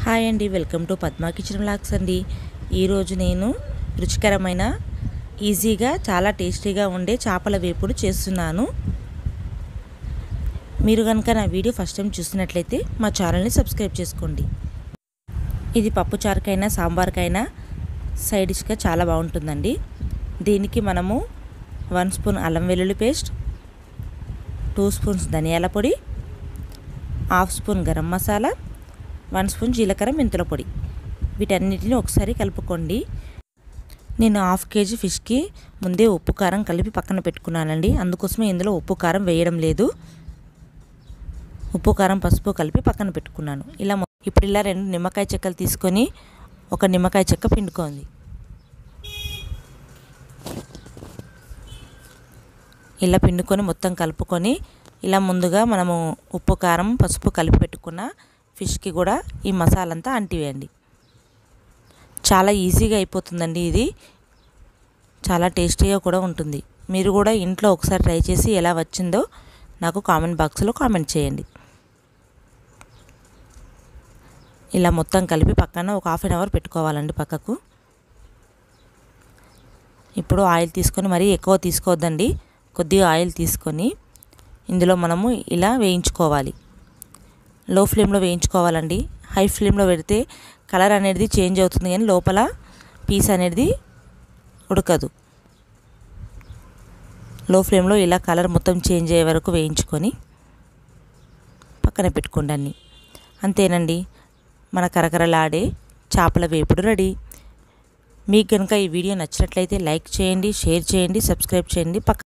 hi అండి welcome to Padma kitchen vlogs అండి ఈరోజు నేను రుచికరమైన ఈజీగా చాలా టేస్టీగా ఉండే చేపల వేపుడు చేస్తున్నాను మీరు కనుక నా వీడియో ఫస్ట్ టైం చూసినట్లయితే మా ఛానల్ని సబ్స్క్రైబ్ చేసుకోండి ఇది పప్పు చారుకైనా సాంబార్కైనా సైడ్ డిష్గా చాలా బాగుంటుందండి దీనికి మనము వన్ స్పూన్ అల్లం వెల్లుల్లి పేస్ట్ టూ స్పూన్స్ ధనియాల పొడి half spoon garam masala one spoon జీలకర్ర మెంతుల పొడి వీటన్నిటిని ఒకసారి కలుపుకోండి నేను హాఫ్ కేజీ ఫిష్కి ముందే ఉప్పు కారం కలిపి పక్కన పెట్టుకున్నానండి అందుకోసమే ఇందులో ఉప్పు కారం వేయడం లేదు ఉప్పు కారం పసుపు కలిపి పక్కన పెట్టుకున్నాను ఇలా ఇప్పుడు ఇలా రెండు నిమ్మకాయ చెక్కలు తీసుకొని ఒక నిమ్మకాయ చెక్క పిండుకోండి ఇలా పిండుకొని మొత్తం కలుపుకొని ఇలా ముందుగా మనము ఉప్పు కారం పసుపు కలిపి పెట్టుకున్న ఫిష్కి కూడా ఈ మసాలా అంతా అంటివేయండి చాలా ఈజీగా అయిపోతుందండి ఇది చాలా టేస్టీగా కూడా ఉంటుంది మీరు కూడా ఇంట్లో ఒకసారి ట్రై చేసి ఎలా వచ్చిందో నాకు కామెంట్ బాక్స్లో కామెంట్ చేయండి ఇలా మొత్తం కలిపి పక్కన ఒక హాఫ్ అన్ అవర్ పెట్టుకోవాలండి పక్కకు ఇప్పుడు ఆయిల్ తీసుకొని మరీ ఎక్కువ తీసుకోవద్దండి కొద్దిగా ఆయిల్ తీసుకొని ఇందులో మనము ఇలా వేయించుకోవాలి లో ఫ్లేమ్లో వేయించుకోవాలండి హై ఫ్లేమ్లో పెడితే కలర్ అనేది చేంజ్ అవుతుంది కానీ లోపల పీస్ అనేది ఉడకదు లో ఫ్లేమ్లో ఇలా కలర్ మొత్తం చేంజ్ అయ్యే వరకు వేయించుకొని పక్కన పెట్టుకోండి అన్నీ అంతేనండి మన కరకరలాడే చేపల వేపుడు రెడీ మీకు కనుక ఈ వీడియో నచ్చినట్లయితే లైక్ చేయండి షేర్ చేయండి సబ్స్క్రైబ్ చేయండి పక్క